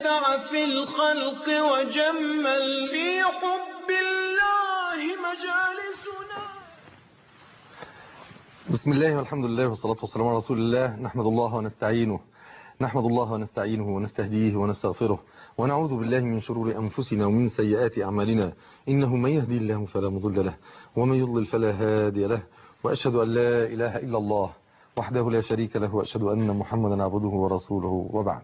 في الخلق وجمل في حب الله مجالسنا بسم الله والحمد لله والصلاة والسلام على رسول الله نحمد الله ونستعينه نحمد الله ونستعينه ونستهديه ونستغفره ونعوذ بالله من شرور أنفسنا ومن سيئات أعمالنا إنه من يهدي الله فلا مضل له ومن يضلل فلا هادي له وأشهد أن لا إله إلا الله وحده لا شريك له وأشهد أن محمدا عبده ورسوله وبعد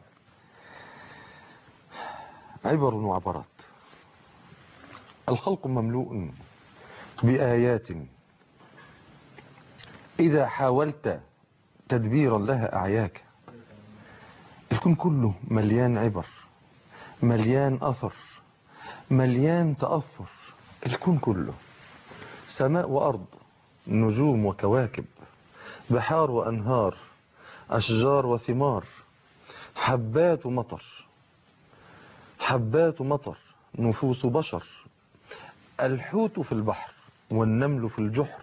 عبر وعبرات الخلق مملوء بآيات إذا حاولت تدبيرا لها أعياك الكون كله مليان عبر مليان أثر مليان تأثر الكون كله سماء وأرض نجوم وكواكب بحار وأنهار أشجار وثمار حبات ومطر حبات مطر نفوس بشر الحوت في البحر والنمل في الجحر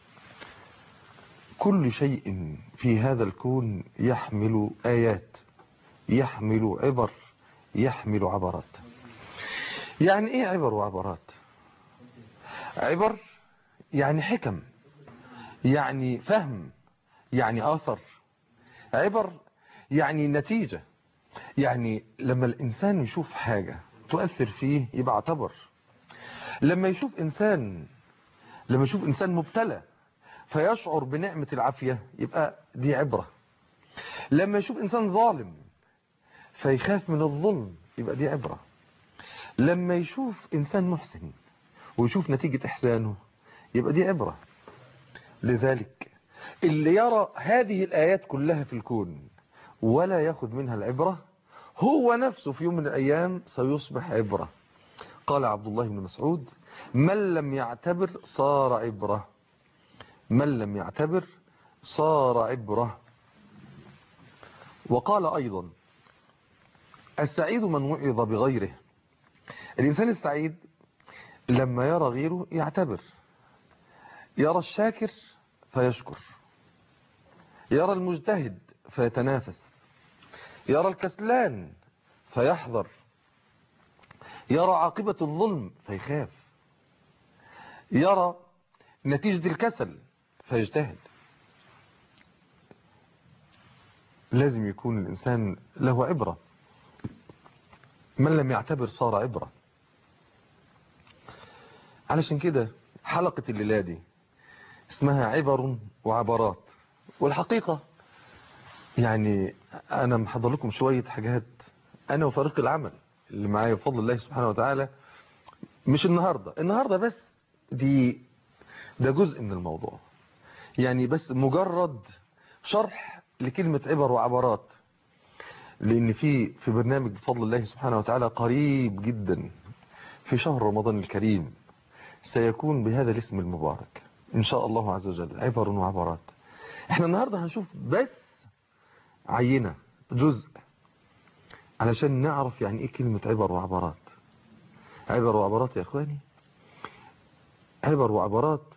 كل شيء في هذا الكون يحمل آيات يحمل عبر يحمل عبرات يعني ايه عبر وعبرات عبر يعني حكم يعني فهم يعني آثر عبر يعني نتيجة يعني لما الإنسان يشوف حاجة تؤثر فيه يبقى اعتبر لما يشوف إنسان لما يشوف إنسان مبتلى فيشعر بنعمة العافية يبقى دي عبرة لما يشوف إنسان ظالم فيخاف من الظلم يبقى دي عبرة لما يشوف إنسان محسن ويشوف نتيجة إحسانه يبقى دي عبرة لذلك اللي يرى هذه الآيات كلها في الكون ولا يأخذ منها العبرة هو نفسه في يوم من الأيام سيصبح عبرة قال عبد الله بن مسعود من لم يعتبر صار عبرة من لم يعتبر صار عبرة وقال أيضا السعيد من وعظ بغيره الإنسان السعيد لما يرى غيره يعتبر يرى الشاكر فيشكر يرى المجتهد فيتنافس يرى الكسلان فيحذر يرى عاقبة الظلم فيخاف يرى نتيجة الكسل فيجتهد لازم يكون الإنسان له عبرة من لم يعتبر صار عبرة علشان كده حلقة الليلة دي اسمها عبر وعبرات والحقيقة يعني أنا محضر لكم شوية حاجات أنا وفريق العمل اللي معايا بفضل الله سبحانه وتعالى مش النهاردة النهاردة بس دي ده جزء من الموضوع يعني بس مجرد شرح لكلمة عبر وعبرات لأن في في برنامج بفضل الله سبحانه وتعالى قريب جدا في شهر رمضان الكريم سيكون بهذا الاسم المبارك إن شاء الله عز وجل عبر وعبرات احنا النهاردة هنشوف بس عينة جزء علشان نعرف يعني ايه كلمة عبر وعبرات عبر وعبرات يا اخواني عبر وعبرات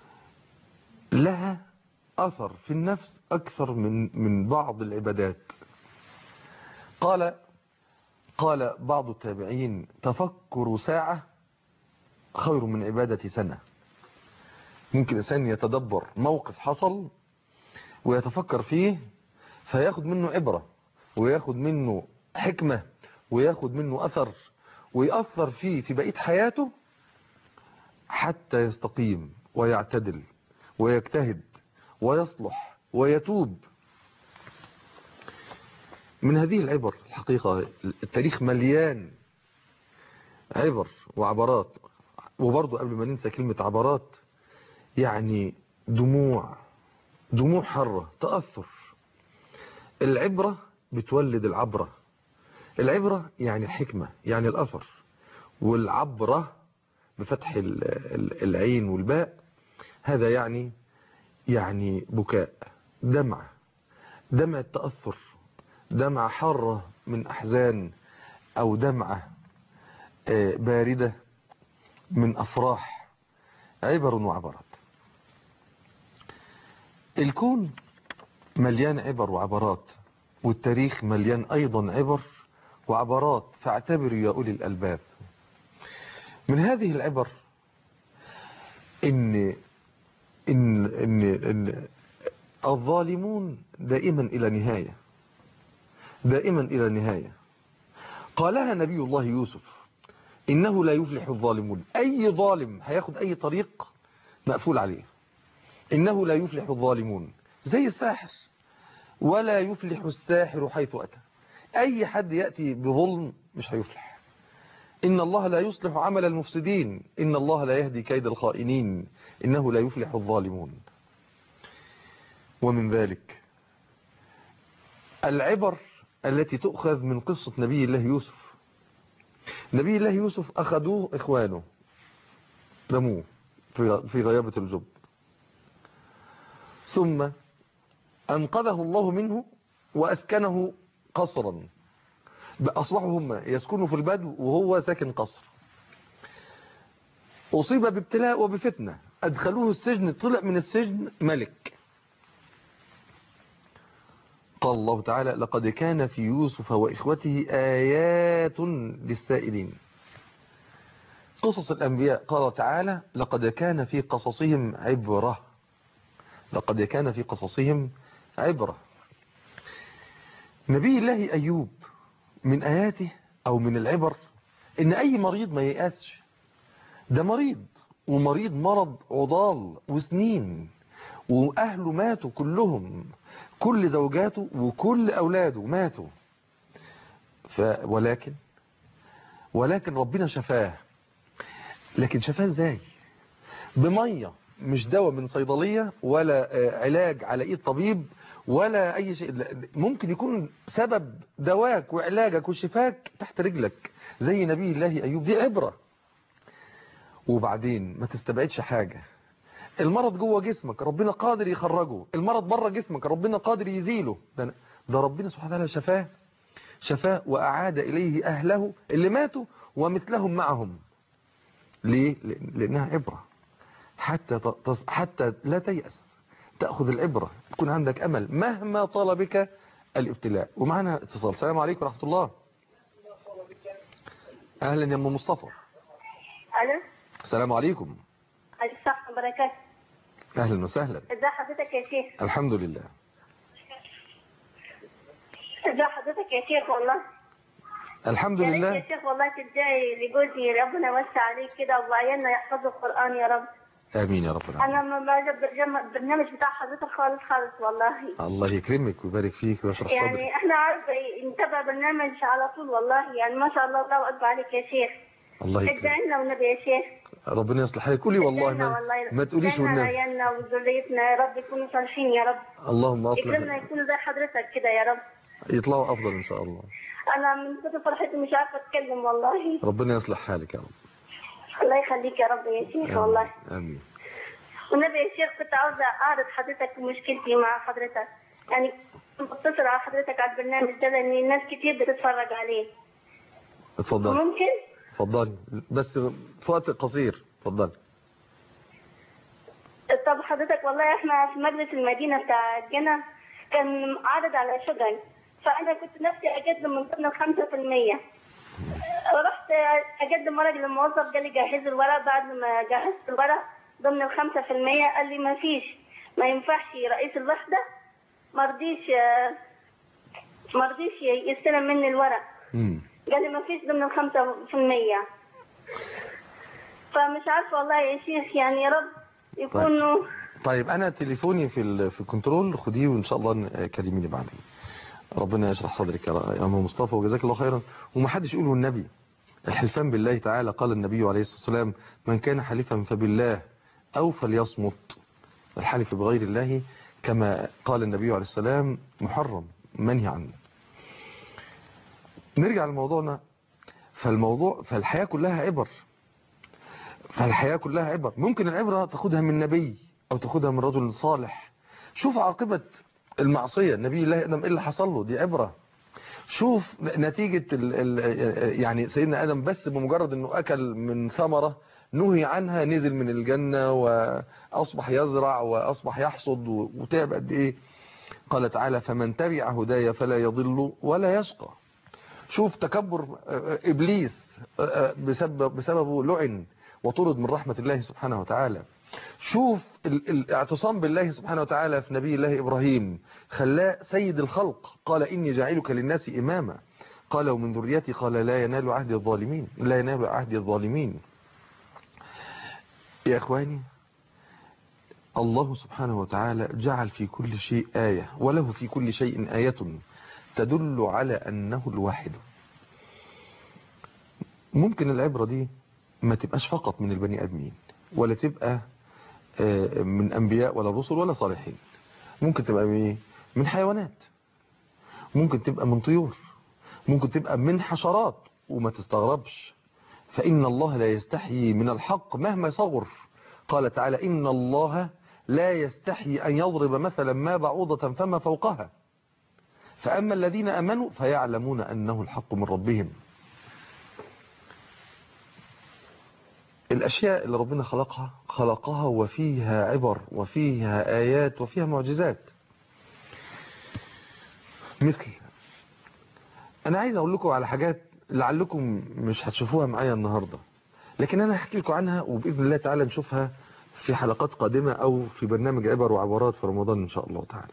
لها اثر في النفس اكثر من من بعض العبادات قال قال بعض التابعين تفكر ساعة خير من عبادة سنة ممكن الإنسان يتدبر موقف حصل ويتفكر فيه فياخد منه عبرة وياخد منه حكمة وياخد منه أثر ويأثر فيه في بقية حياته حتى يستقيم ويعتدل ويجتهد ويصلح ويتوب من هذه العبر الحقيقة التاريخ مليان عبر وعبرات وبرضه قبل ما ننسى كلمة عبرات يعني دموع دموع حرة تأثر العبرة بتولد العبرة العبرة يعني الحكمة يعني الأثر والعبرة بفتح العين والباء هذا يعني يعني بكاء دمع دمع التأثر دمعة حارة من أحزان أو دمعة باردة من أفراح عبر وعبرات الكون مليان عبر وعبرات والتاريخ مليان أيضا عبر وعبرات فاعتبروا يا أولي الألباب من هذه العبر إن إن إن, إن الظالمون دائما إلى نهاية دائما إلى نهاية قالها نبي الله يوسف إنه لا يفلح الظالمون أي ظالم هياخد أي طريق مقفول عليه إنه لا يفلح الظالمون زي الساحر ولا يفلح الساحر حيث أتى أي حد يأتي بظلم مش هيفلح إن الله لا يصلح عمل المفسدين إن الله لا يهدي كيد الخائنين إنه لا يفلح الظالمون ومن ذلك العبر التي تؤخذ من قصة نبي الله يوسف نبي الله يوسف أخذوه إخوانه رموه في غيابة الجب ثم أنقذه الله منه وأسكنه قصرا أصبحوا هم يسكنوا في البدو وهو ساكن قصر أصيب بابتلاء وبفتنة أدخلوه السجن طلع من السجن ملك قال الله تعالى لقد كان في يوسف وإخوته آيات للسائلين قصص الأنبياء قال تعالى لقد كان في قصصهم عبرة لقد كان في قصصهم عبرة نبي الله أيوب من آياته أو من العبر إن أي مريض ما ييأسش ده مريض ومريض مرض عضال وسنين وأهله ماتوا كلهم كل زوجاته وكل أولاده ماتوا ف ولكن ولكن ربنا شفاه لكن شفاه ازاي بمية مش دواء من صيدلية ولا علاج على ايد طبيب ولا اي شيء ممكن يكون سبب دواك وعلاجك وشفاك تحت رجلك زي نبي الله ايوب دي عبرة وبعدين ما تستبعدش حاجة المرض جوه جسمك ربنا قادر يخرجه المرض بره جسمك ربنا قادر يزيله ده, ده ربنا سبحانه وتعالى شفاه شفاه وأعاد إليه أهله اللي ماتوا ومثلهم معهم ليه؟ لأنها عبرة حتى تص... حتى لا تيأس تأخذ العبرة تكون عندك أمل مهما طلبك الابتلاء ومعنا اتصال السلام عليكم ورحمة الله أهلا يا أم مصطفى ألو السلام عليكم السلام وبركاته أهلا وسهلا ازي حضرتك يا شيخ الحمد لله ازي حضرتك يا شيخ والله الحمد يا ريت لله يا شيخ والله تدعي لجوزي ربنا يوسع عليه كده وعيالنا يحفظوا القرآن يا رب آمين يا رب العالمين انا ما بعجب بالجم- البرنامج بتاع حضرتك خالص خالص والله الله يكرمك ويبارك فيك ويشرح صدرك يعني احنا عارفه نتابع برنامج على طول والله يعني ما شاء الله الله اكبر عليك يا شيخ الله يكرمك ادعي لنا والنبي يا شيخ ربنا يصلح حالك قولي والله ادعي لنا ما, والله ما تقوليش ادعي لنا والنبي عيالنا وذريتنا يا رب يكونوا صالحين يا رب اللهم يكرمنا أصلح يكونوا زي حضرتك كده يا رب يطلعوا أفضل إن شاء الله انا من كتر فرحتي مش عارفه اتكلم والله ربنا يصلح حالك يا رب الله يخليك يا رب يا شيخ آمين. والله آمين والنبي يا شيخ كنت عاوزه اعرض حضرتك مشكلتي مع حضرتك يعني بتصل على حضرتك على البرنامج ده لان الناس كتير بتتفرج عليه اتفضل ممكن اتفضل بس في وقت قصير اتفضل طب حضرتك والله احنا في مجلس المدينه بتاع الجنة كان عارض على شغل فانا كنت نفسي اقدم من ضمن الخمسة في المية رحت اقدم ورق للموظف قال لي جهز الورق بعد ما جهزت الورق ضمن الخمسة في المية قال لي ما فيش ما ينفعش رئيس الوحدة ما رضيش ما رضيش يستلم مني الورق امم قال لي ما فيش ضمن الخمسة في المية فمش عارفة والله يا شيخ يعني يا رب يكونوا طيب أنا تليفوني في ال... في الكنترول خديه وإن شاء الله ن- كلميني بعدين ربنا يشرح صدرك يا ر- يا أم مصطفى وجزاك الله خيرا ومحدش يقوله النبي الحلفان بالله تعالى قال النبي عليه الصلاة والسلام من كان حلفا فبالله أو فليصمت الحلف بغير الله كما قال النبي عليه السلام محرم منهي عنه نرجع لموضوعنا فالموضوع فالحياة كلها عبر فالحياة كلها عبر ممكن العبرة تاخدها من نبي أو تاخدها من رجل صالح شوف عاقبة المعصية نبي الله آدم إيه اللي حصل له دي عبرة شوف نتيجة ال ال يعني سيدنا آدم بس بمجرد أنه أكل من ثمرة نهي عنها نزل من الجنة وأصبح يزرع وأصبح يحصد وتعب قد إيه قال تعالى فمن تبع هدايا فلا يضل ولا يشقى شوف تكبر آه، إبليس آه، آه، بسبب بسببه لعن وطرد من رحمة الله سبحانه وتعالى شوف ال- الاعتصام بالله سبحانه وتعالى في نبي الله إبراهيم خلاه سيد الخلق قال إني جاعلك للناس إماما قال ومن ذريتي قال لا ينال عهد الظالمين لا ينال عهد الظالمين يا إخواني الله سبحانه وتعالى جعل في كل شيء آية وله في كل شيء آية تدل على أنه الواحد ممكن العبرة دي ما تبقاش فقط من البني آدمين ولا تبقى آه، من أنبياء ولا رسل ولا صالحين ممكن تبقى من إيه؟ من حيوانات ممكن تبقى من طيور ممكن تبقى من حشرات وما تستغربش فإن الله لا يستحيي من الحق مهما صغر قال تعالى إن الله لا يستحيي أن يضرب مثلا ما بعوضة فما فوقها فأما الذين أمنوا فيعلمون أنه الحق من ربهم الأشياء اللي ربنا خلقها خلقها وفيها عبر وفيها آيات وفيها معجزات مثل أنا عايز أقول لكم على حاجات لعلكم مش هتشوفوها معايا النهاردة لكن أنا هحكي لكم عنها وبإذن الله تعالى نشوفها في حلقات قادمة أو في برنامج عبر وعبارات في رمضان إن شاء الله تعالى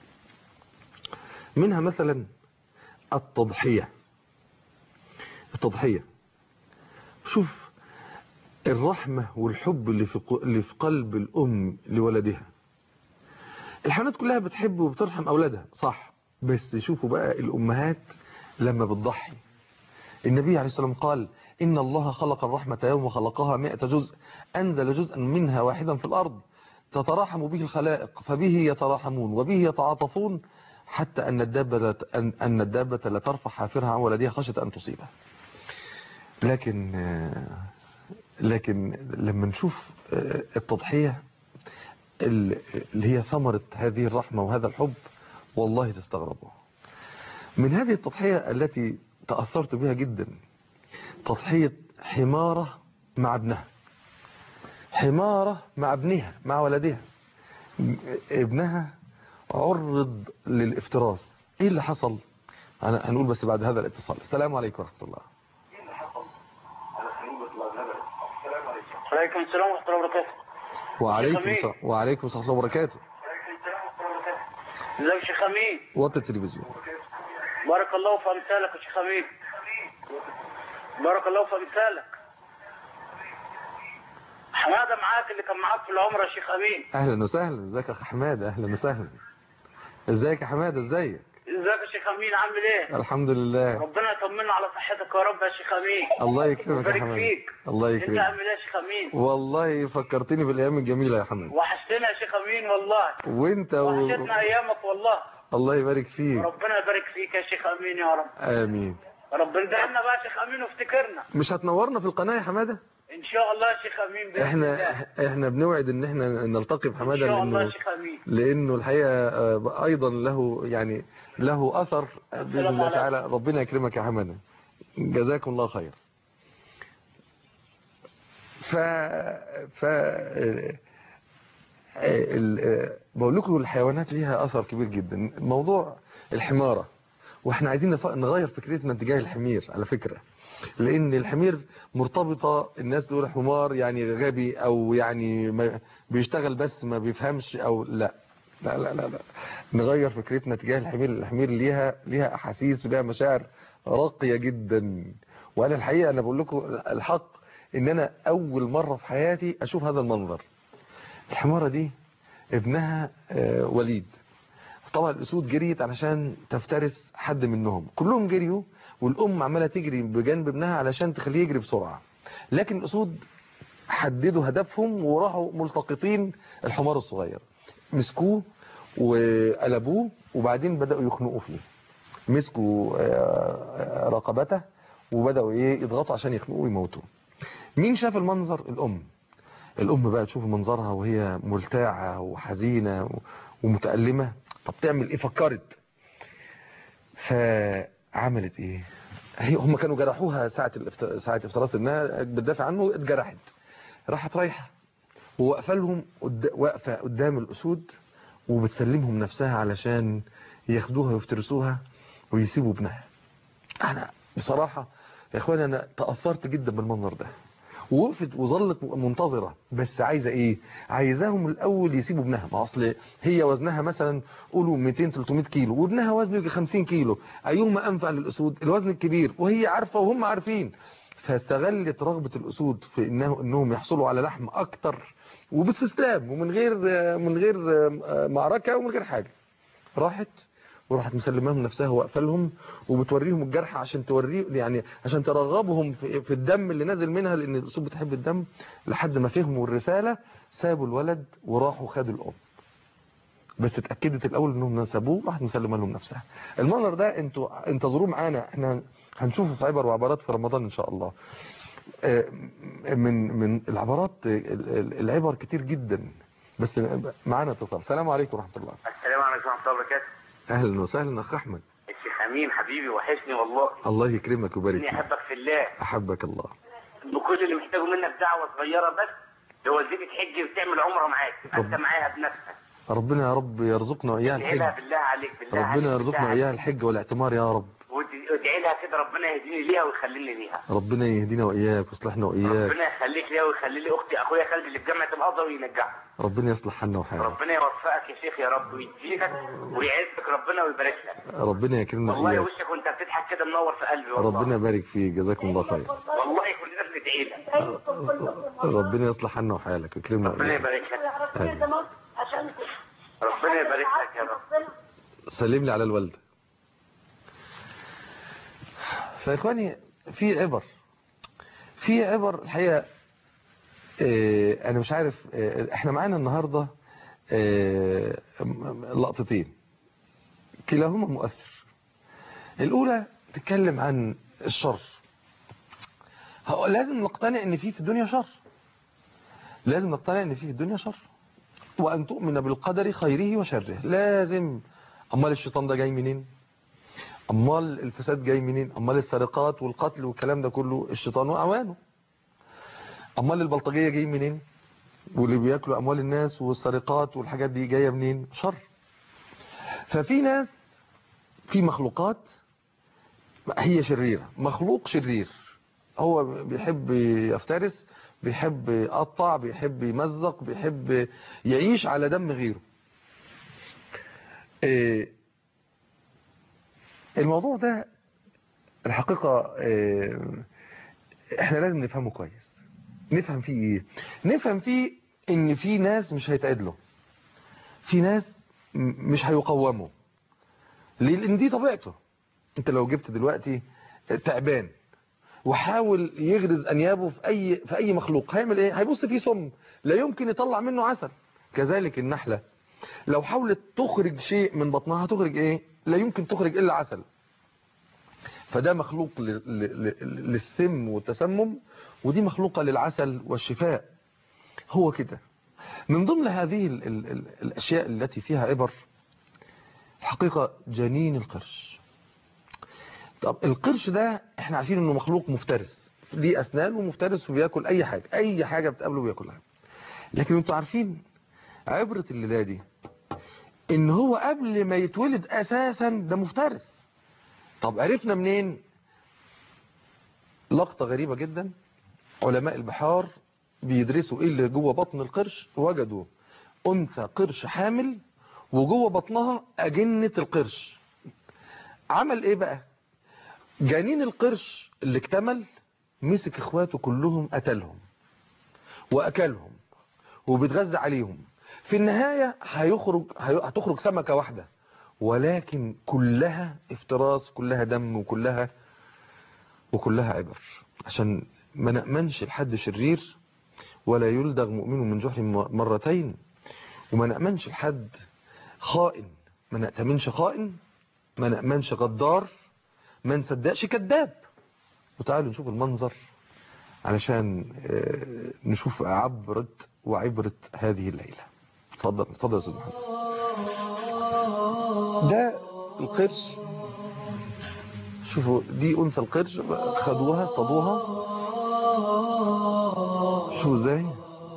منها مثلا التضحية التضحية شوف الرحمة والحب اللي في ق- اللي في قلب الأم لولدها الحيوانات كلها بتحب وبترحم أولادها صح بس شوفوا بقى الأمهات لما بتضحي النبي عليه الصلاة والسلام قال إن الله خلق الرحمة يوم خلقها مئة جزء أنزل جزءا منها واحدا في الأرض تتراحم به الخلائق فبه يتراحمون وبه يتعاطفون حتى أن الدابة أن أن الدابة لا ترفع حافرها عن ولدها خشية أن تصيبه لكن آه، لكن لما نشوف آه، التضحية ال- اللي هي ثمرة هذه الرحمة وهذا الحب والله تستغربوا من هذه التضحية التي تأثرت بها جدا تضحية حمارة مع ابنها حمارة مع ابنها مع ولدها ابنها عرض للافتراس ايه اللي حصل أنا هنقول بس بعد هذا الاتصال السلام عليكم ورحمة الله عليكم السلام ورحمة الله وبركاته وعليكم أمين. السلام وعليكم السلام ورحمة الله وبركاته ازيك يا شيخ امين وطي التلفزيون بارك الله في امثالك يا شيخ امين بارك الله في امثالك حماده معاك اللي كان معاك في العمره يا شيخ امين اهلا وسهلا ازيك يا اخ حماده اهلا وسهلا ازيك يا حماده ازيك ازيك يا شيخ امين عامل ايه الحمد لله ربنا يطمنا على صحتك يا رب يا شيخ امين الله يكرمك يا ويبارك حماده فيك الله انت يكرمك عامل ايه يا شيخ امين والله فكرتني بالايام الجميله يا حماده وحشتنا يا شيخ امين والله وانت و... وحشتنا ايامك والله الله يبارك فيك ربنا يبارك فيك يا شيخ امين يا رب امين ربنا دعنا بقى يا شيخ امين وافتكرنا مش هتنورنا في القناه يا حماده ان شاء الله يا شيخ امين باذن احنا الله احنا بنوعد ان احنا نلتقي ان بحماده شاء الله يا لانه شيخ امين لانه الحقيقه آه، ايضا له يعني له اثر باذن الله عليكم. تعالى ربنا يكرمك يا حماده جزاكم الله خير ف ف آه، ال- آه، بقول لكم الحيوانات ليها اثر كبير جدا موضوع الحماره واحنا عايزين نف- نغير فكرتنا تجاه الحمير على فكره لان الحمير مرتبطه الناس تقول حمار يعني غبي او يعني ما بيشتغل بس ما بيفهمش او لا لا لا لا, لا. نغير فكرتنا تجاه الحمير الحمير ليها ليها احاسيس وليها مشاعر راقيه جدا وانا الحقيقه انا بقول لكم الحق ان انا اول مره في حياتي اشوف هذا المنظر الحماره دي ابنها آه، وليد طبعا الاسود جريت علشان تفترس حد منهم كلهم جريوا والام عماله تجري بجنب ابنها علشان تخليه يجري بسرعه لكن الاسود حددوا هدفهم وراحوا ملتقطين الحمار الصغير مسكوه وقلبوه وبعدين بداوا يخنقوا فيه مسكوا آه، رقبته وبداوا ايه يضغطوا عشان يخنقوه ويموتوه مين شاف المنظر الام الام بقى تشوف منظرها وهي ملتاعه وحزينه و- ومتألمة طب تعمل ايه فكرت فعملت ايه هي هم كانوا جرحوها ساعة الافت... ساعة افتراس انها بتدافع عنه اتجرحت راحت رايحة وواقفه لهم قد... واقفة قدام الاسود وبتسلمهم نفسها علشان ياخدوها ويفترسوها ويسيبوا ابنها انا بصراحة يا اخواني انا تأثرت جدا بالمنظر ده ووقفت وظلت منتظرة بس عايزة ايه عايزاهم الاول يسيبوا ابنها ما اصل هي وزنها مثلا قولوا 200 300 كيلو وابنها وزنه يجي 50 كيلو ايهما انفع للاسود الوزن الكبير وهي عارفة وهم عارفين فاستغلت رغبة الاسود في انه انهم يحصلوا على لحم اكتر وباستسلام ومن غير من غير معركة ومن غير حاجة راحت وراحت مسلماهم نفسها واقفلهم وبتوريهم الجرح عشان توريه يعني عشان ترغبهم في, في الدم اللي نازل منها لان الاسود بتحب الدم لحد ما فهموا الرساله سابوا الولد وراحوا خدوا الام بس اتاكدت الاول انهم سابوه راحت مسلمه لهم نفسها المنظر ده انتوا انتظروه معانا احنا هنشوفه في عبر وعبارات في رمضان ان شاء الله من من العبارات العبر كتير جدا بس معانا اتصال السلام عليكم ورحمه الله السلام عليكم ورحمه الله وبركاته اهلا وسهلا اخ احمد الشيخ امين حبيبي وحشني والله الله يكرمك ويبارك اني فيك احبك في الله احبك الله بكل اللي محتاجه منك دعوه صغيره بس لوالدتي تحج وتعمل عمره معاك انت رب- معاها بنفسك ربنا يا رب يرزقنا واياها ادعي لها الحج بالله عليك بالله عليك ربنا يرزقنا بالله واياها عليك. الحج والاعتمار يا رب وادعي وادعي لها كده ربنا يهديني ليها ويخليني ليها ربنا يهدينا واياك ويصلحنا واياك ربنا يخليك ليها ويخلي لي اختي اخويا خالد اللي في جامعه الازهر وينجحها ربنا يصلح حالنا وحالك ربنا يوفقك يا شيخ يا رب ويدينك ويعزك ربنا ويبارك لك ربنا يكرمنا والله واياك وشك وانت بتضحك كده منور في قلبي والله ربنا يبارك فيك جزاكم الله خير والله كلنا بندعي لك ربنا يصلح حالنا وحالك ويكرمنا ربنا واياك يبارك لك آمين. عشان ربنا يبارك لك يا رب سلم لي على الوالدة فإخواني في عبر في عبر الحقيقة آه، أنا مش عارف آه، احنا معانا النهاردة آه، لقطتين كلاهما مؤثر الأولى تتكلم عن الشر هو لازم نقتنع ان في في الدنيا شر لازم نقتنع ان في في الدنيا شر وأن تؤمن بالقدر خيره وشره لازم أمال الشيطان ده جاي منين أمال الفساد جاي منين أمال السرقات والقتل والكلام ده كله الشيطان وأعوانه أمال البلطجية جاي منين واللي بياكلوا أموال الناس والسرقات والحاجات دي جاية منين شر ففي ناس في مخلوقات هي شريرة مخلوق شرير هو بيحب يفترس بيحب يقطع بيحب يمزق بيحب يعيش على دم غيره إيه، الموضوع ده الحقيقة إيه، احنا لازم نفهمه كويس نفهم فيه ايه نفهم فيه ان في ناس مش هيتعدلوا في ناس م- مش هيقوموا ليه؟ لان دي طبيعته انت لو جبت دلوقتي تعبان وحاول يغرز انيابه في اي في اي مخلوق هيعمل ايه هيبص فيه سم لا يمكن يطلع منه عسل كذلك النحله لو حاولت تخرج شيء من بطنها هتخرج ايه لا يمكن تخرج الا عسل فده مخلوق ل- ل- ل- للسم والتسمم ودي مخلوقه للعسل والشفاء هو كده من ضمن هذه ال ال ال الاشياء التي فيها عبر الحقيقه جنين القرش طب القرش ده احنا عارفين انه مخلوق مفترس ليه اسنان ومفترس وبياكل اي حاجه اي حاجه بتقابله بياكلها لكن انتوا عارفين عبره الليله دي ان هو قبل ما يتولد اساسا ده مفترس طب عرفنا منين لقطه غريبه جدا علماء البحار بيدرسوا ايه اللي جوه بطن القرش وجدوا انثى قرش حامل وجوه بطنها اجنه القرش عمل ايه بقى جنين القرش اللي اكتمل مسك اخواته كلهم قتلهم واكلهم وبيتغذى عليهم في النهاية هيخرج هي- هتخرج سمكة واحدة ولكن كلها افتراس كلها دم وكلها وكلها عبر عشان ما نأمنش لحد شرير ولا يلدغ مؤمن من جحر م- مرتين وما نأمنش لحد خائن ما نأتمنش خائن ما نأمنش غدار ما نصدقش كذاب وتعالوا نشوف المنظر علشان آه، نشوف عبرة وعبرة هذه الليلة اتفضل اتفضل يا استاذ محمد ده القرش شوفوا دي انثى القرش خدوها اصطادوها شوفوا ازاي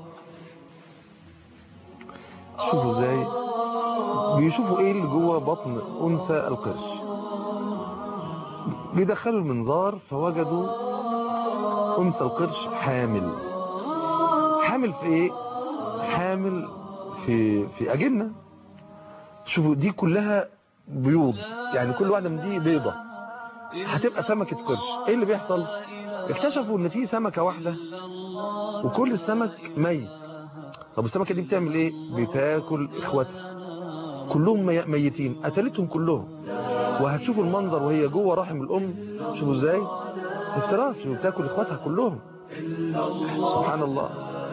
شوفوا ازاي بيشوفوا ايه اللي جوه بطن انثى القرش بيدخلوا المنظار فوجدوا أنثى القرش حامل حامل في ايه حامل في في أجنة شوفوا دي كلها بيوض يعني كل واحدة من دي بيضة هتبقى سمكة قرش ايه اللي بيحصل اكتشفوا ان في سمكة واحدة وكل السمك ميت طب السمكة دي بتعمل ايه بتاكل اخواتها كلهم مي- ميتين قتلتهم كلهم وهتشوفوا المنظر وهي جوه رحم الام شوفوا ازاي افتراس وبتاكل اخواتها كلهم سبحان الله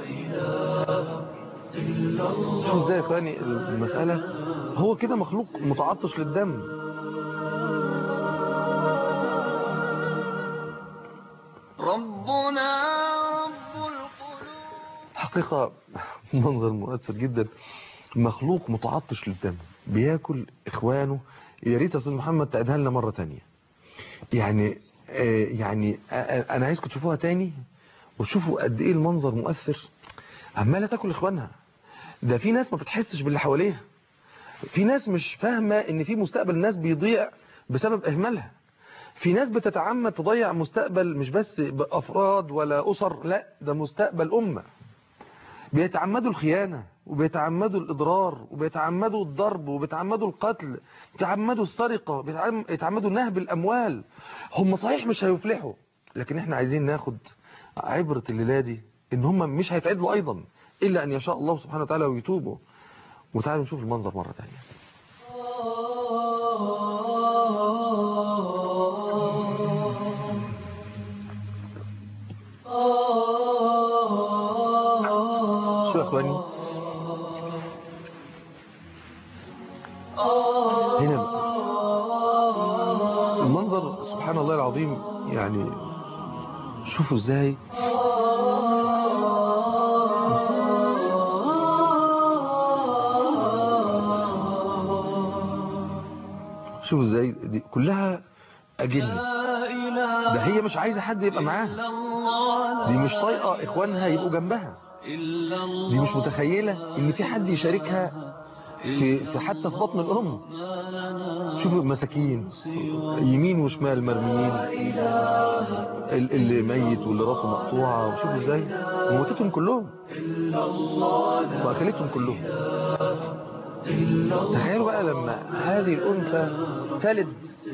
شوفوا ازاي يا اخواني المسألة هو كده مخلوق متعطش للدم ربنا رب القلوب حقيقة منظر مؤثر جدا مخلوق متعطش للدم بياكل اخوانه يا ريت يا استاذ محمد تعيدها لنا مرة تانية يعني آه يعني آه آه انا عايزكم تشوفوها تاني وتشوفوا قد ايه المنظر مؤثر عمالة تاكل اخوانها ده في ناس ما بتحسش باللي حواليها في ناس مش فاهمة ان في مستقبل الناس بيضيع بسبب اهمالها في ناس بتتعمد تضيع مستقبل مش بس بأفراد ولا أسر لا ده مستقبل أمة بيتعمدوا الخيانة وبيتعمدوا الإضرار وبيتعمدوا الضرب وبيتعمدوا القتل بيتعمدوا السرقة بيتعم- بيتعمدوا نهب الأموال هم صحيح مش هيفلحوا لكن احنا عايزين ناخد عبرة الليلة دي ان هم مش هيتعدلوا أيضا إلا أن يشاء الله سبحانه وتعالى ويتوبوا وتعالوا نشوف المنظر مرة تانية شو يا اخواني هنا بقى. المنظر سبحان الله العظيم يعني شوفوا ازاي شوفوا ازاي دي كلها اجنه ده هي مش عايزه حد يبقى معاها دي مش طايقه اخوانها يبقوا جنبها دي مش متخيله ان في حد يشاركها في في حتى في بطن الام شوفوا المساكين يمين وشمال مرميين ال- اللي ميت واللي راسه مقطوعه شوفوا ازاي موتتهم كلهم واكلتهم كلهم تخيلوا بقى لما هذه الانثى تلد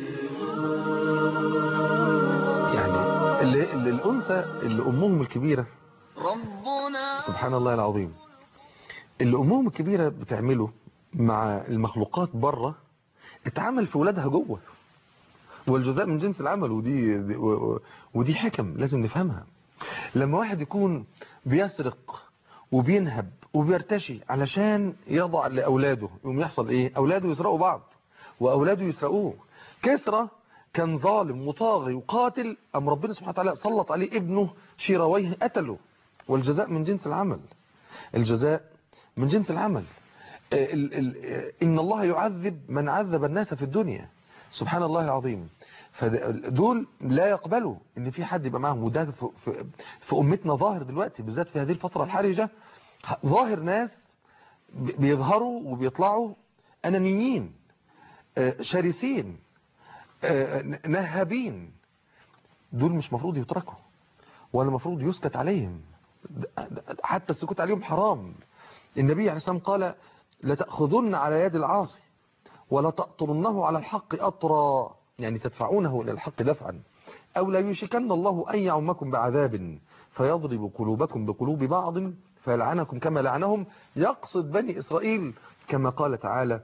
يعني اللي, اللي الانثى اللي امهم الكبيره ربنا سبحان الله العظيم اللي امهم الكبيره بتعمله مع المخلوقات بره اتعمل في ولادها جوه والجزاء من جنس العمل ودي دي- و- و- ودي حكم لازم نفهمها لما واحد يكون بيسرق وبينهب وبيرتشي علشان يضع لأولاده يقوم يحصل ايه أولاده يسرقوا بعض وأولاده يسرقوه كسرى كان ظالم مطاغي وقاتل أم ربنا سبحانه وتعالى سلط عليه ابنه شيرويه قتله والجزاء من جنس العمل الجزاء من جنس العمل ال- ال- إن الله يعذب من عذب الناس في الدنيا سبحان الله العظيم فدول لا يقبلوا ان في حد يبقى معاهم وده في, في, في امتنا ظاهر دلوقتي بالذات في هذه الفترة الحرجة ظاهر ناس بي- بيظهروا وبيطلعوا انانيين آه، شرسين آه، نهابين دول مش مفروض يتركوا ولا مفروض يسكت عليهم د- د- حتى السكوت عليهم حرام النبي عليه الصلاة والسلام قال لتأخذن على يد العاصي ولا تأطرنه على الحق أطرا يعني تدفعونه إلى الحق دفعا أو لا يشكن الله أن يعمكم بعذاب فيضرب قلوبكم بقلوب بعض فيلعنكم كما لعنهم يقصد بني إسرائيل كما قال تعالى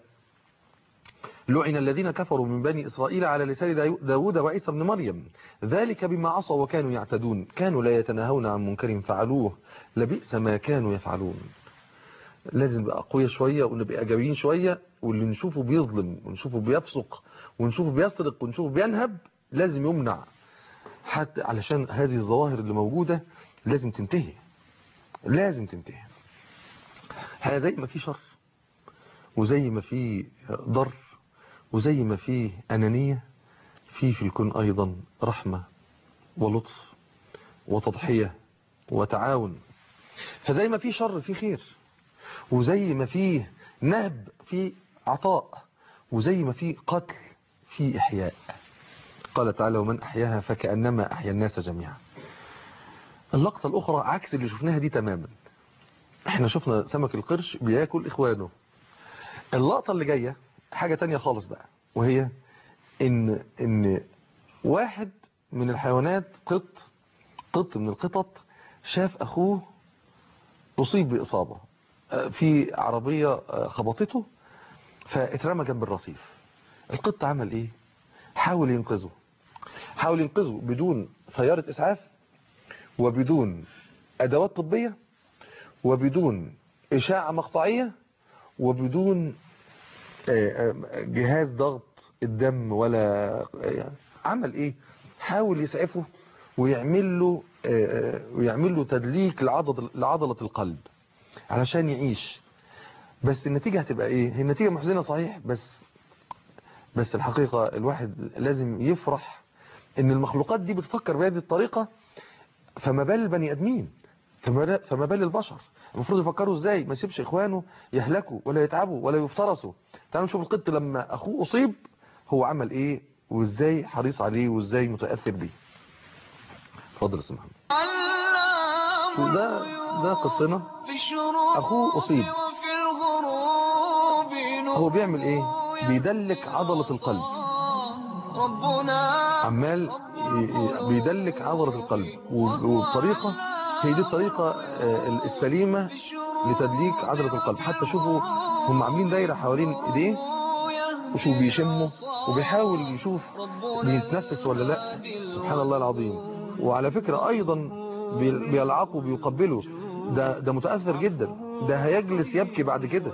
لعن الذين كفروا من بني إسرائيل على لسان داو- داود وعيسى بن مريم ذلك بما عصوا وكانوا يعتدون كانوا لا يتناهون عن منكر فعلوه لبئس ما كانوا يفعلون لازم نبقى أقوياء شوية ونبقى إيجابيين شوية واللي نشوفه بيظلم ونشوفه بيفسق ونشوفه بيسرق ونشوفه بينهب لازم يمنع حتى علشان هذه الظواهر اللي موجودة لازم تنتهي لازم تنتهي ها زي ما في شر وزي ما في ضر وزي ما في أنانية في في الكون أيضا رحمة ولطف وتضحية وتعاون فزي ما في شر في خير وزي ما فيه نهب في عطاء وزي ما فيه قتل في إحياء قال تعالى ومن أحياها فكأنما أحيا الناس جميعا اللقطة الأخرى عكس اللي شفناها دي تماما احنا شفنا سمك القرش بياكل إخوانه اللقطة اللي جاية حاجة تانية خالص بقى وهي إن, إن واحد من الحيوانات قط قط من القطط شاف أخوه أصيب بإصابة آه، في عربية آه، خبطته فاترمى جنب الرصيف القط عمل إيه حاول ينقذه حاول ينقذه بدون سيارة إسعاف وبدون أدوات طبية وبدون إشاعة مقطعية وبدون آه، آه، جهاز ضغط الدم ولا يعني عمل ايه حاول يسعفه ويعمل له آه، آه، ويعمل له تدليك لعضلة لعضلة القلب علشان يعيش بس النتيجة هتبقى ايه هي النتيجة محزنة صحيح بس بس الحقيقة الواحد لازم يفرح ان المخلوقات دي بتفكر بهذه الطريقة فما بال البني ادمين فما بال- فما بال البشر المفروض يفكروا ازاي ما يسيبش اخوانه يهلكوا ولا يتعبوا ولا يفترسوا تعالوا نشوف القط لما اخوه اصيب هو عمل ايه وازاي حريص عليه وازاي متاثر بيه اتفضل يا استاذ محمد علام ده ده قطنا في الشروق أخوه أصيب. وفي الغروب هو بيعمل ايه بيدلك عضلة القلب ربنا عمال ي- ي- بيدلك عضلة القلب و- وبطريقة هي دي الطريقة آه، السليمة لتدليك عضلة القلب حتى شوفوا هم عاملين دايرة حوالين ايديه وشوف بيشموا وبيحاول يشوف بيتنفس ولا لا سبحان الله العظيم وعلى فكرة ايضا بي- بيلعقوا بيقبلوا ده ده متأثر جدا ده هيجلس يبكي بعد كده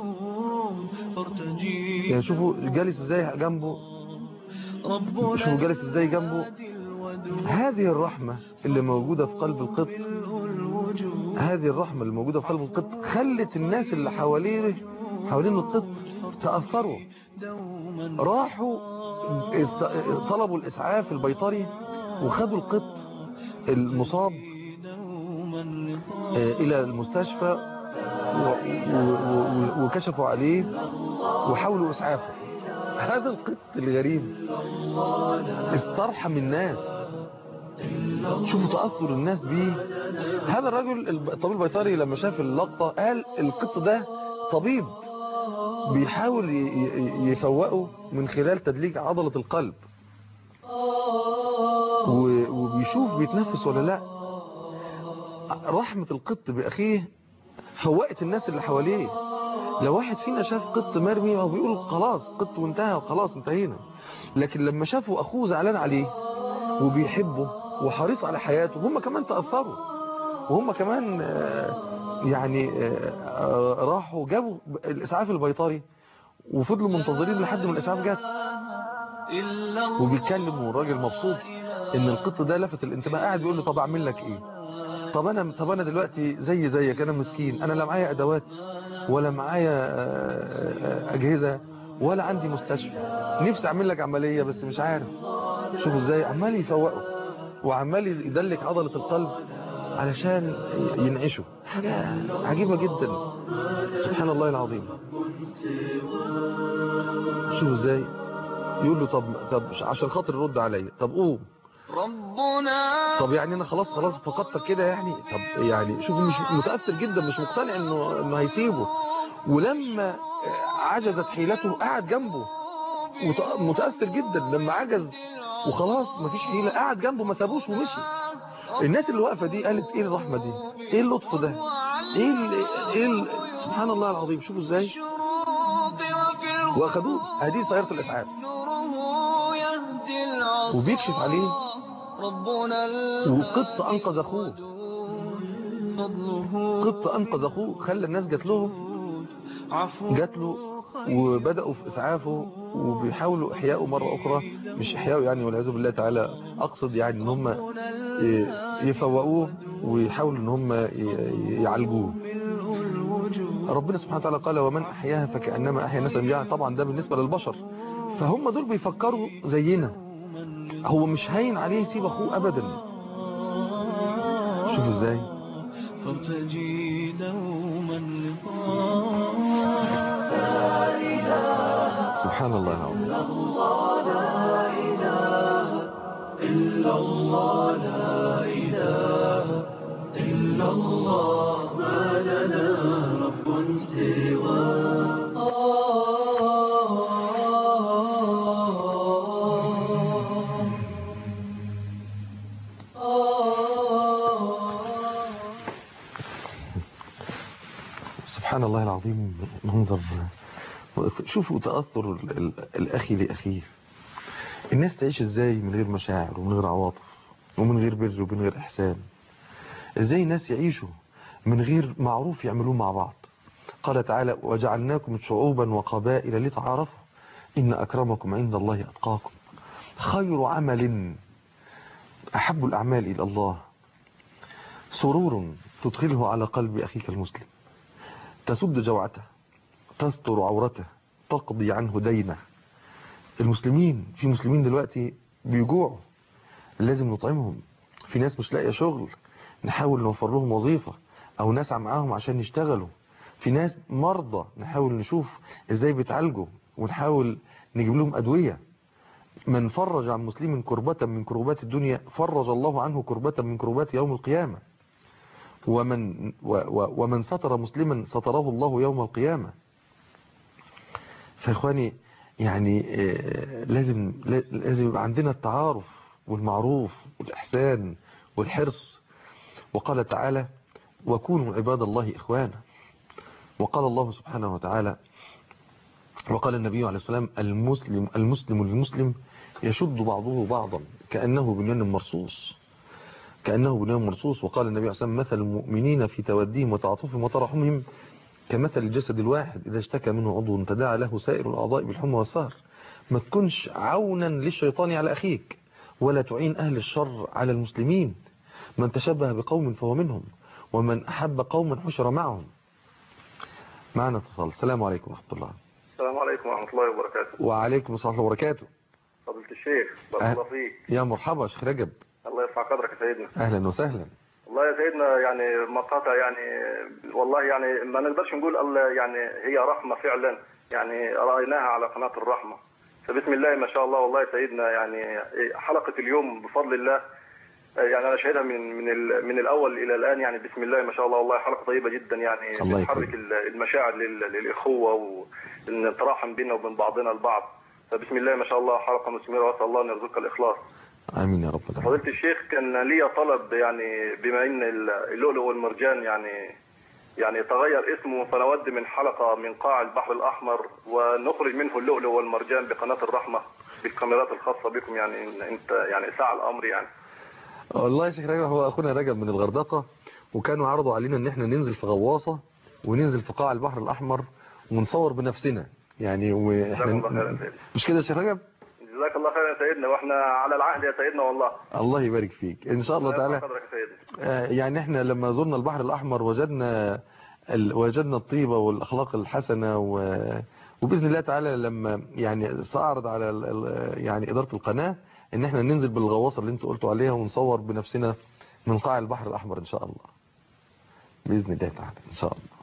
يعني شوفوا جالس ازاي جنبه شوفوا جالس ازاي جنبه هذه الرحمة اللي موجودة في قلب القط هذه الرحمة اللي موجودة في قلب القط خلت الناس اللي حواليه حوالين القط تأثروا راحوا است- طلبوا الإسعاف البيطري وخدوا القط المصاب آه، إلى المستشفى و- و- و- وكشفوا عليه وحاولوا إسعافه هذا القط الغريب استرحم الناس شوفوا تأثر الناس بيه هذا الرجل الب- الطبيب البيطري لما شاف اللقطة قال القط ده طبيب بيحاول ي- ي- يفوقه من خلال تدليك عضلة القلب و- وبيشوف بيتنفس ولا لا رحمة القط بأخيه فوقت الناس اللي حواليه لو واحد فينا شاف قط مرمي هو بيقول خلاص قط وانتهى وخلاص انتهينا لكن لما شافوا اخوه زعلان عليه وبيحبه وحريص على حياته هم كمان تأثروا وهم كمان آه، يعني آه، آه، راحوا جابوا الإسعاف البيطري وفضلوا منتظرين لحد ما الإسعاف جت وبيتكلم والراجل مبسوط ان القط ده لفت الانتباه قاعد بيقول له طب اعمل لك ايه طب انا طب انا دلوقتي زي زيك انا مسكين انا لا معايا ادوات ولا معايا آه، آه، اجهزه ولا عندي مستشفى نفسي اعمل لك عمليه بس مش عارف شوفوا ازاي عمال يفوقه وعمال يدلك عضله القلب علشان ينعشه حاجه عجيبه جدا سبحان الله العظيم شوفوا ازاي يقول له طب طب عشان خاطر رد عليا طب قوم ربنا طب يعني انا خلاص خلاص فقدتك كده يعني طب يعني شوفوا مش متاثر جدا مش مقتنع انه انه هيسيبه ولما عجزت حيلته قعد جنبه وت- متاثر جدا لما عجز وخلاص مفيش حيله قعد جنبه ما سابوش ومشي الناس اللي واقفه دي قالت ايه الرحمه دي ايه اللطف ده ايه ال ايه ال سبحان الله العظيم شوفوا ازاي الشروق وفي الغروب واخدوه ادي سياره الاسعاف نوره يهدي العصا وبيكشف عليه ربنا وقط انقذ اخوه فضله قط انقذ اخوه خلى الناس جات لهم عفو جات له وبدأوا في إسعافه وبيحاولوا إحيائه مرة أخرى مش إحيائه يعني والعياذ بالله تعالى أقصد يعني إن هم ي- يفوقوه ويحاولوا إن هم ي- يعالجوه ربنا سبحانه وتعالى قال ومن أحياها فكأنما أحيا الناس جميعا طبعا ده بالنسبة للبشر فهم دول بيفكروا زينا هو مش هين عليه يسيب أخوه أبدا شوفوا إزاي فارتجي دوما سبحان الله العظيم إلا الله لا إله إلا الله ما لنا رب سواه سبحان الله العظيم منظر شوفوا تأثر ال- ال- الأخي لأخيه الناس تعيش ازاي من غير مشاعر ومن غير عواطف ومن غير بر ومن غير إحسان ازاي الناس يعيشوا من غير معروف يعملوه مع بعض قال تعالى وجعلناكم شعوبا وقبائل لتعارفوا إن أكرمكم عند الله أتقاكم خير عمل أحب الأعمال إلى الله سرور تدخله على قلب أخيك المسلم تسد جوعته تستر عورته تقضي عنه دينه المسلمين في مسلمين دلوقتي بيجوعوا لازم نطعمهم في ناس مش لاقيه شغل نحاول نوفر لهم وظيفة او نسعى معاهم عشان يشتغلوا في ناس مرضى نحاول نشوف ازاي بيتعالجوا ونحاول نجيب لهم ادوية من فرج عن مسلم كربة من كربات الدنيا فرج الله عنه كربة من كربات يوم القيامة ومن, و و ومن ستر مسلما ستره الله يوم القيامة فإخواني يعني آه، لازم لازم يبقى عندنا التعارف والمعروف والإحسان والحرص وقال تعالى وكونوا عباد الله إخوانا وقال الله سبحانه وتعالى وقال النبي عليه السلام المسلم المسلم للمسلم يشد بعضه بعضا كأنه بنيان مرصوص كأنه بنيان مرصوص وقال النبي عليه الصلاة والسلام مثل المؤمنين في توديهم وتعاطفهم وترحمهم كمثل الجسد الواحد إذا اشتكى منه عضو تداعى له سائر الأعضاء بالحمى والسهر ما تكونش عونا للشيطان على أخيك ولا تعين أهل الشر على المسلمين من تشبه بقوم فهو منهم ومن أحب قوما حشر معهم معنا اتصال السلام عليكم ورحمة الله السلام عليكم ورحمة الله وبركاته وعليكم السلام ورحمة الله وبركاته فضيلة الشيخ بارك أه. الله فيك يا مرحبا شيخ رجب الله يرفع قدرك يا سيدنا أهلا وسهلا والله يا سيدنا يعني مقاطع يعني والله يعني ما نقدرش نقول الله يعني هي رحمة فعلا يعني رأيناها على قناة الرحمة فبسم الله ما شاء الله والله يا سيدنا يعني حلقة اليوم بفضل الله يعني انا شاهدها من من ال- من الاول الى الان يعني بسم الله ما شاء الله والله حلقه طيبه جدا يعني الله بتحرك يكرمك. ال- المشاعر لل- للاخوه وان نتراحم بيننا وبين بعضنا البعض فبسم الله ما شاء الله حلقه مثمره واسال الله ان يرزقها الاخلاص آمين يا رب العالمين فضيله الشيخ كان لي طلب يعني بما ان ال- اللؤلؤ والمرجان يعني يعني تغير اسمه فنود من حلقه من قاع البحر الاحمر ونخرج منه اللؤلؤ والمرجان بقناه الرحمه بالكاميرات الخاصه بكم يعني إن- انت يعني ساعه الامر يعني والله يا شيخ رجب هو أخونا رجب من الغردقة وكانوا عرضوا علينا ان احنا ننزل في غواصة وننزل في قاع البحر الأحمر ونصور بنفسنا يعني جزاك الله خيرا يا واحنا سيدي مش كده يا شيخ رجب جزاك الله خيرا يا سيدنا واحنا على العهد يا سيدنا والله الله يبارك فيك ان شاء الله يرفع تعالى قدرك يا سيدنا آه، يعني احنا لما زرنا البحر الأحمر وجدنا ال- وجدنا الطيبة والأخلاق الحسنة و... وبإذن الله تعالى لما يعني سأعرض على ال... ال- يعني إدارة القناة ان احنا ننزل بالغواصة اللي انتوا قلتوا عليها ونصور بنفسنا من قاع البحر الأحمر ان شاء الله بإذن الله تعالى ان شاء الله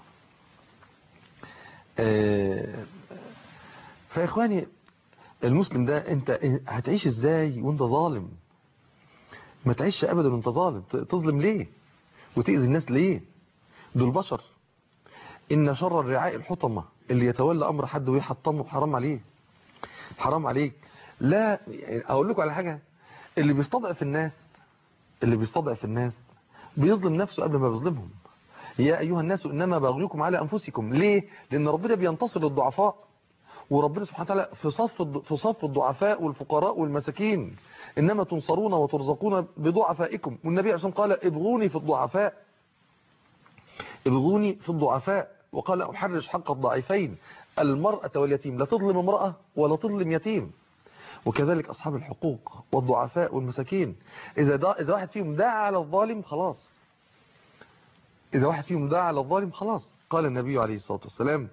آه، فيا اخواني المسلم ده انت هتعيش ازاي وانت ظالم ما تعيش ابدا وانت ظالم ت- تظلم ليه وتأذي الناس ليه دول بشر ان شر الرعاء الحطمة اللي يتولى امر حد ويحطمه حرام عليه حرام عليك لا يعني اقول لكم على حاجة اللي بيستضعف الناس اللي بيستضعف الناس بيظلم نفسه قبل ما بيظلمهم يا ايها الناس انما بغيكم على انفسكم ليه لان ربنا بينتصر للضعفاء وربنا سبحانه وتعالى في صف الض- في صف الضعفاء والفقراء والمساكين انما تنصرون وترزقون بضعفائكم والنبي عليه الصلاه والسلام قال ابغوني في الضعفاء ابغوني في الضعفاء وقال احرج حق الضعيفين المرأة واليتيم لا تظلم امرأة ولا تظلم يتيم وكذلك اصحاب الحقوق والضعفاء والمساكين اذا دا اذا واحد فيهم دعا على الظالم خلاص اذا واحد فيهم دعا على الظالم خلاص قال النبي عليه الصلاه والسلام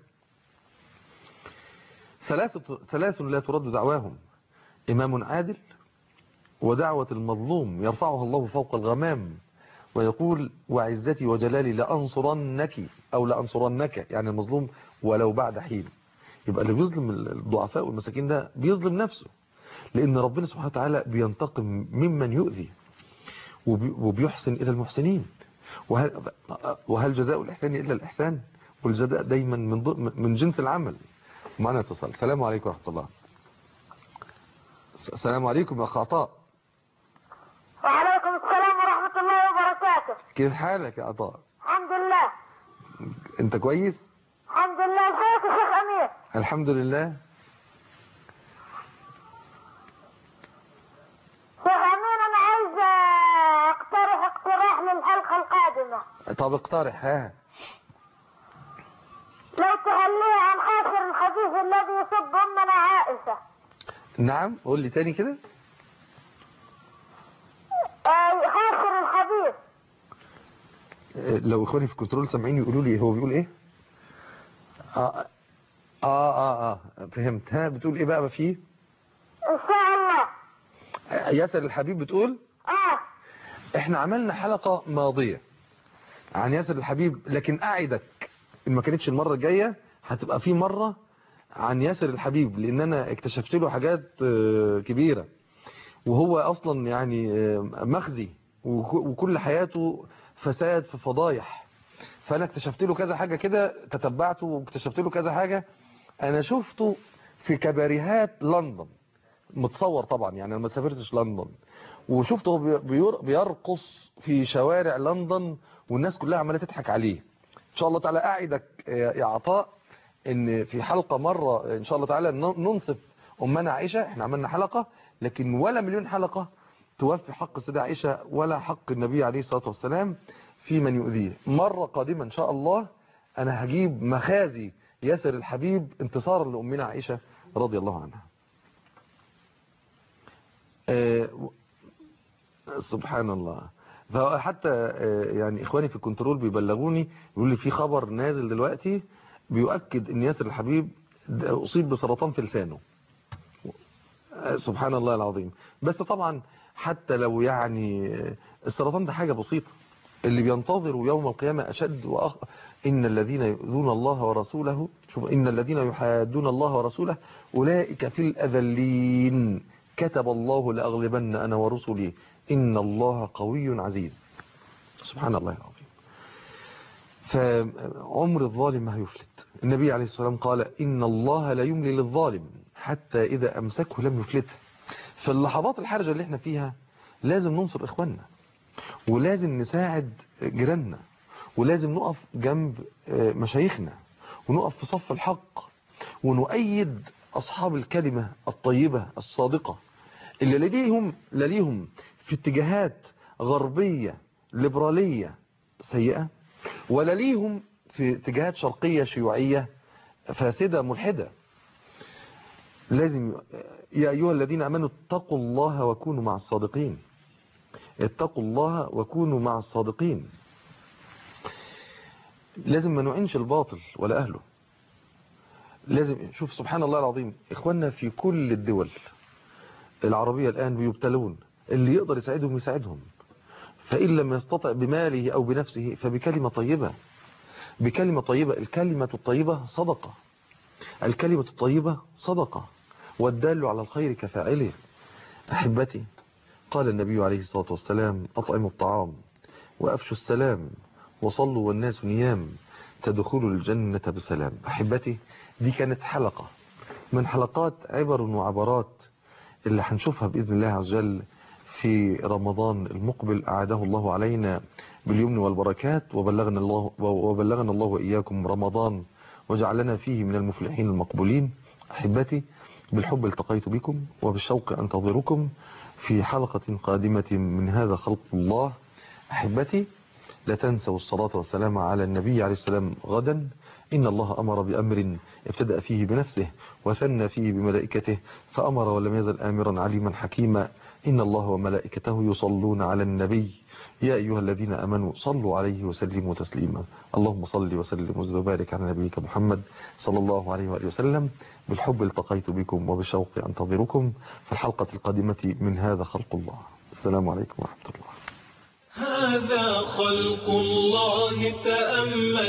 ثلاثة ثلاث لا ترد دعواهم إمام عادل ودعوة المظلوم يرفعها الله فوق الغمام ويقول وعزتي وجلالي لأنصرنك أو لأنصرنك يعني المظلوم ولو بعد حين يبقى اللي بيظلم الضعفاء والمساكين ده بيظلم نفسه لأن ربنا سبحانه وتعالى بينتقم ممن يؤذي وبي- وبيحسن إلى المحسنين وهل, وهل جزاء الإحسان إلا الإحسان والجزاء دايما من, ض- من جنس العمل معنا اتصال السلام عليكم ورحمة الله السلام عليكم يا أخ عطاء وعليكم السلام ورحمة الله وبركاته كيف حالك يا عطاء الحمد لله انت كويس الحمد لله ازيك يا شيخ أمير الحمد لله شيخ أمير أنا عايز أقترح اقتراح للحلقة القادمة طب اقترح ها لو تخليه عن خاطر الخبيث الذي يسب أمنا عائشة نعم قول لي تاني كده آه، خاطر الخبيث اه، لو اخواني في الكنترول سامعين يقولوا لي هو بيقول ايه اه اه اه, آه. فهمت ها بتقول ايه بقى فيه إن شاء الله ياسر الحبيب بتقول آه احنا عملنا حلقة ماضية عن ياسر الحبيب لكن اعدك ان ما كانتش المرة الجاية هتبقى في مرة عن ياسر الحبيب لان انا اكتشفت له حاجات اه، كبيرة وهو اصلا يعني اه، مخزي وك- وكل حياته فساد في فضايح فانا اكتشفت له كذا حاجة كده تتبعته واكتشفت له كذا حاجة انا شفته في كباريهات لندن متصور طبعا يعني انا ما سافرتش لندن وشفته بي- بير- بيرقص في شوارع لندن والناس كلها عماله تضحك عليه ان شاء الله تعالى اعدك يا يا عطاء ان في حلقة مرة ان شاء الله تعالى ن- ننصف امنا عائشة احنا عملنا حلقة لكن ولا مليون حلقة توفي حق السيدة عائشة ولا حق النبي عليه الصلاة والسلام في من يؤذيه مرة قادمة ان شاء الله انا هجيب مخازي ياسر الحبيب انتصارا لامنا عائشة رضي الله عنها آه، سبحان الله فحتى آه، يعني اخواني في الكنترول بيبلغوني يقول لي في خبر نازل دلوقتي بيؤكد ان ياسر الحبيب ده اصيب بسرطان في لسانه آه، سبحان الله العظيم بس طبعا حتى لو يعني آه، السرطان ده حاجة بسيطة اللي بينتظروا يوم القيامة أشد وأخ إن الذين يؤذون الله ورسوله شوف إن الذين يحادون الله ورسوله أولئك في الأذلين كتب الله لأغلبن أنا ورسلي إن الله قوي عزيز سبحان الله العظيم فعمر الظالم ما هيفلت النبي عليه الصلاة والسلام قال إن الله لا يملي للظالم حتى إذا أمسكه لم يفلته في اللحظات الحرجة اللي احنا فيها لازم ننصر إخواننا ولازم نساعد جيراننا ولازم نقف جنب آه، مشايخنا ونقف في صف الحق ونؤيد أصحاب الكلمة الطيبة الصادقة اللي لديهم لديهم في اتجاهات غربية ليبرالية سيئة ولا ليهم في اتجاهات شرقية شيوعية فاسدة ملحدة لازم يا أيها الذين أمنوا اتقوا الله وكونوا مع الصادقين اتقوا الله وكونوا مع الصادقين لازم ما نعينش الباطل ولا أهله لازم شوف سبحان الله العظيم إخواننا في كل الدول العربية الآن بيبتلون اللي يقدر يساعدهم يساعدهم فإن لم يستطع بماله أو بنفسه فبكلمة طيبة بكلمة طيبة الكلمة الطيبة صدقة الكلمة الطيبة صدقة والدال على الخير كفاعله أحبتي قال النبي عليه الصلاة والسلام أطعموا الطعام وأفشوا السلام وصلوا والناس نيام تدخلوا الجنة بسلام أحبتي دي كانت حلقة من حلقات عبر وعبرات اللي هنشوفها بإذن الله عز وجل في رمضان المقبل أعاده الله علينا باليمن والبركات وبلغنا الله, وبلغنا الله وإياكم رمضان وجعلنا فيه من المفلحين المقبولين أحبتي بالحب التقيت بكم وبالشوق أنتظركم في حلقة قادمة من هذا خلق الله أحبتي لا تنسوا الصلاة والسلام على النبي عليه السلام غدا إن الله أمر بأمر ابتدأ فيه بنفسه وثنى فيه بملائكته فأمر ولم يزل آمرا عليما حكيما إن الله وملائكته يصلون على النبي يا أيها الذين أمنوا صلوا عليه وسلموا تسليما اللهم صل وسلم وزد وبارك على نبيك محمد صلى الله عليه وآله وسلم بالحب التقيت بكم وبالشوق أنتظركم في الحلقة القادمة من هذا خلق الله السلام عليكم ورحمة الله هذا خلق الله تأمل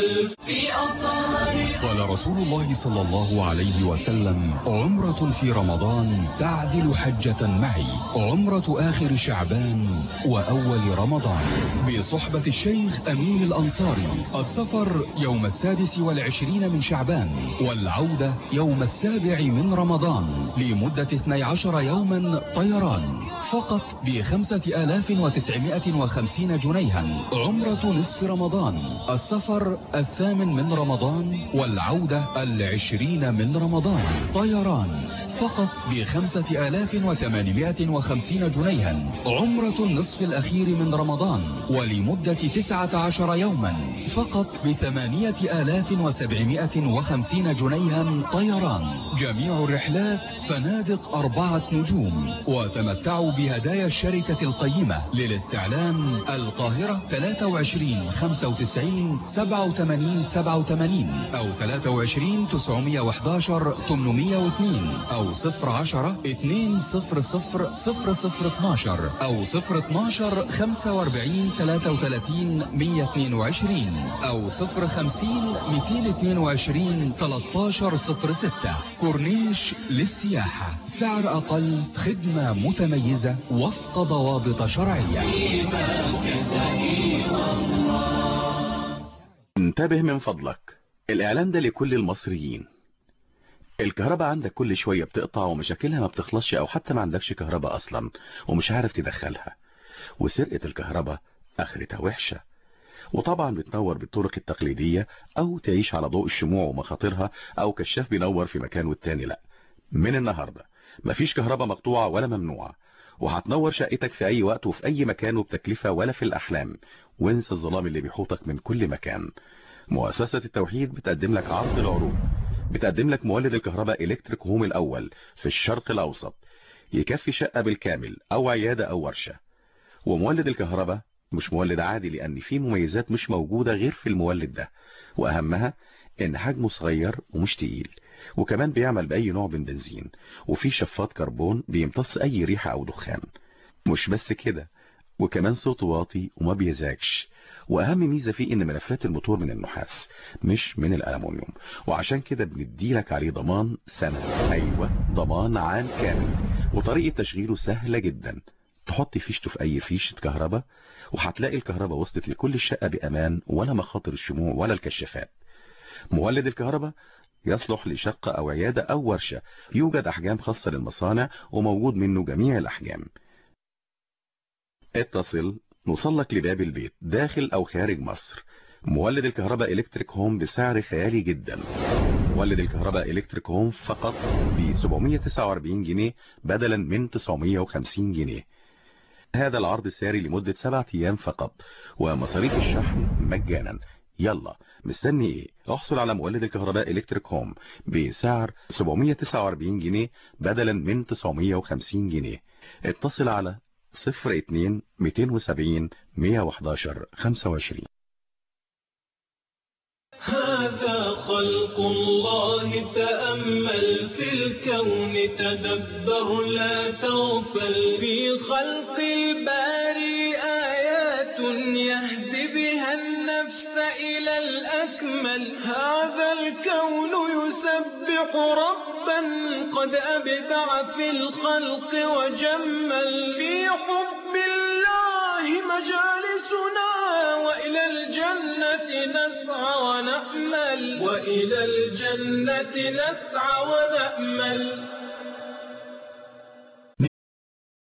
في أطهار قال رسول الله صلى الله عليه وسلم عمرة في رمضان تعدل حجة معي عمرة آخر شعبان وأول رمضان بصحبة الشيخ أمين الأنصاري السفر يوم السادس والعشرين من شعبان والعودة يوم السابع من رمضان لمدة 12 يوما طيران فقط بخمسة آلاف وتسعمائة وخمسين جنيها عمرة نصف رمضان السفر الثامن من رمضان والعودة العشرين من رمضان طيران فقط بخمسة آلاف وثمانمائة وخمسين جنيها عمرة النصف الأخير من رمضان ولمدة تسعة عشر يوما فقط بثمانية آلاف وسبعمائة وخمسين جنيها طيران جميع الرحلات فنادق أربعة نجوم وتمتعوا بهدايا الشركة القيمة للاستعلام القاهرة 23 95 87 87 أو 23 911 802 أو 010 200 0012 أو 012 45 33 122 أو 050 222 13 06 كورنيش للسياحة سعر أقل خدمة متميزة وفق ضوابط شرعية انتبه من فضلك الإعلان ده لكل المصريين الكهرباء عندك كل شوية بتقطع ومشاكلها ما بتخلصش أو حتى ما عندكش كهرباء أصلا ومش عارف تدخلها وسرقة الكهرباء آخرتها وحشة وطبعا بتنور بالطرق التقليدية أو تعيش على ضوء الشموع ومخاطرها أو كشاف بينور في مكان والتاني لا من النهاردة مفيش كهرباء مقطوعة ولا ممنوعة وهتنور شقتك في أي وقت وفي أي مكان وبتكلفة ولا في الأحلام وانسى الظلام اللي بيحوطك من كل مكان مؤسسة التوحيد بتقدم لك عرض العروض بتقدم لك مولد الكهرباء إلكتريك هوم الأول في الشرق الأوسط يكفي شقة بالكامل أو عيادة أو ورشة ومولد الكهرباء مش مولد عادي لأن فيه مميزات مش موجودة غير في المولد ده وأهمها إن حجمه صغير ومش تقيل وكمان بيعمل بأي نوع من بنزين وفيه شفاط كربون بيمتص أي ريحة أو دخان مش بس كده وكمان صوته واطي وما بيزعجش واهم ميزة فيه ان ملفات الموتور من النحاس مش من الالومنيوم وعشان كده بنديلك عليه ضمان سنة ايوه ضمان عام كامل وطريقة تشغيله سهلة جدا تحط فيشته في اي فيشة كهرباء وهتلاقي الكهرباء وصلت لكل الشقة بامان ولا مخاطر الشموع ولا الكشافات مولد الكهرباء يصلح لشقة او عيادة او ورشة يوجد احجام خاصة للمصانع وموجود منه جميع الاحجام اتصل نوصلك لباب البيت داخل او خارج مصر مولد الكهرباء الكتريك هوم بسعر خيالي جدا مولد الكهرباء الكتريك هوم فقط ب 749 جنيه بدلا من 950 جنيه هذا العرض ساري لمدة سبعة ايام فقط ومصاريف الشحن مجانا يلا مستني ايه احصل على مولد الكهرباء الكتريك هوم بسعر 749 جنيه بدلا من 950 جنيه اتصل على 02 270 111 25 هذا خلق الله تأمل في الكون تدبر لا تغفل في خلق الباري آيات يهدي بها النفس إلى الأكمل هذا الكون يسبح ربا قد أبدع في الخلق وجمل في حب الله مجالسنا وإلى الجنة نسعى ونأمل وإلى الجنة نسعى ونأمل